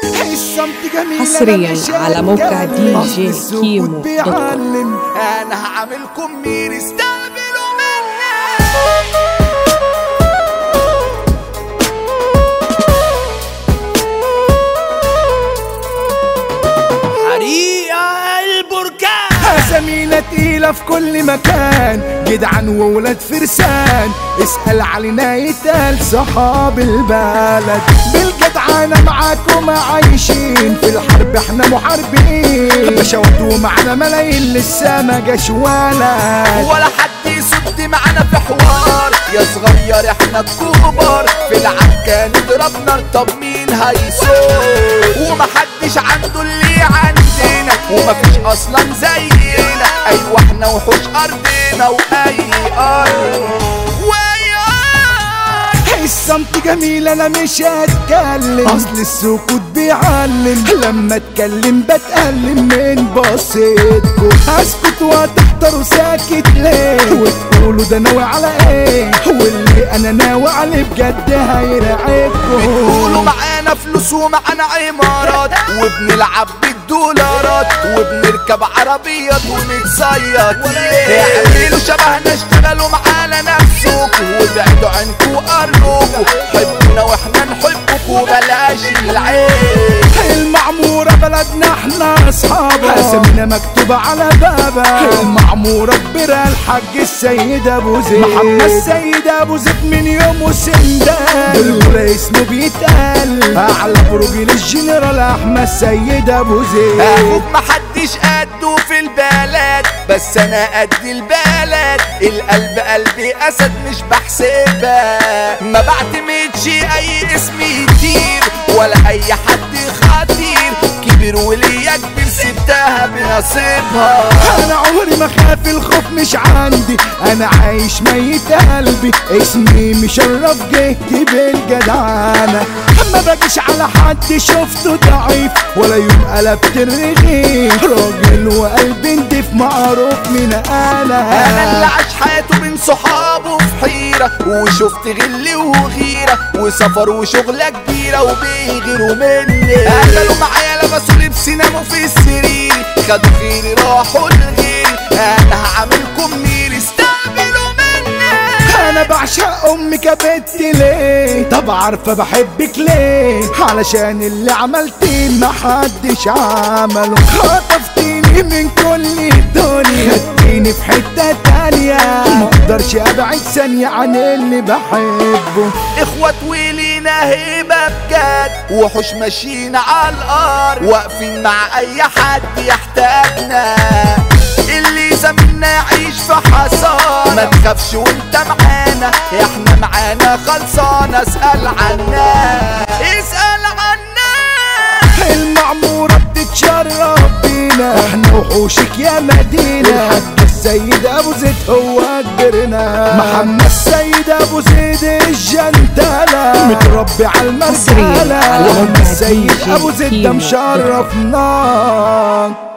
الصمت جميل حصرياً على موقع دي جي كيمو دوت كوم. بيعلم انا هعملكم مين استقبلوا مني حريقة البركان أسامينا تقيلة في كل مكان جدعان وولاد فرسان اسأل علينا يتقال صحاب البلد بالجدعانة معاكم عايشين في الحرب احنا محاربين بشوات ومعنا ملايين لسه ما جاش ولد ولا حد يصد معانا في حوار يا صغير احنا الكبار في العكا نضرب نار طب مين هيصور ومحدش عنده اللي عندنا ومفيش اصلا زينا ايوه احنا وحوش ارضنا واي ارض واي ارض الصمت جميل انا مش هتكلم اصل السكوت بيعلم لما اتكلم بتألم من بصيتكم هسكت وهتحضروا ساكت ليه وتقولوا ده ناوي على ايه واللي انا ناوي عليه بجد هيرعبكم قولوا معانا فلوس ومعانا عمارات وبنلعب بالدولارات وبنركب عربيات ونتصيد اعملوا شبهنا اشتغلوا معانا نفسكم وابعدوا عنكوا قربكوا حبونا واحنا نحبكوا بلاش العيب المعمورة بلدنا احنا اصحابها اسامينا مكتوبة على بابها المعمورة كبيرة الحاج السيد ابو زيد محمد السيد ابو زيد من يوم وسندان بالغلا اسمه بيتقال اعلى برج للجنرال احمد السيد ابو زيد اخوك محدش قده في البلد بس انا قد البلد القلب قلبي اسد مش بحسبها ما بعتمدش اي اسم يطير ولا اي حد خطير كبير وليا كبير سبتها بنصيبها انا عمري ما خاف الخوف مش عندي انا عايش ميت قلبي اسمي مشرف جهتي بالجدعانة ما باجيش على حد شفته ضعيف ولا يوم قلبت الرغيف راجل وقلبي نضيف معروف من انا انا اللي عاش حياته بين صحابه في حيرة وشفت غل وغيرة وسفر وشغلة كبيرة وبيغيروا مني قتلوا معايا لبسوا لبس ناموا في السرير خدوا خيري راحوا لغيري انا هعملكم ميري استقبلوا مني انا بعشق امك يا بنت ليه طب عارفه بحبك ليه علشان اللي عملتيه ما حدش عمله خطفتيني من كل الدنيا خدتيني في حته تانية ما اقدرش ابعد ثانيه عن اللي بحبه اخوات ولينا هيبة بجد وحوش ماشيين على الارض واقفين مع اي حد يحتاجنا اللي زمنا يعيش في حصانة ما تخافش وانت معانا احنا معانا خلصانة اسأل عنا اسأل عنا المعمورة بتتشرف بينا احنا وحوشك يا مدينة الحاج السيد ابو زيد هو كبرنا محمد السيد ابو زيد الجنتلة متربي على حصرياً المرسالة على محمد موقع السيد DJ ابو زيد ده كيمو. مشرفنا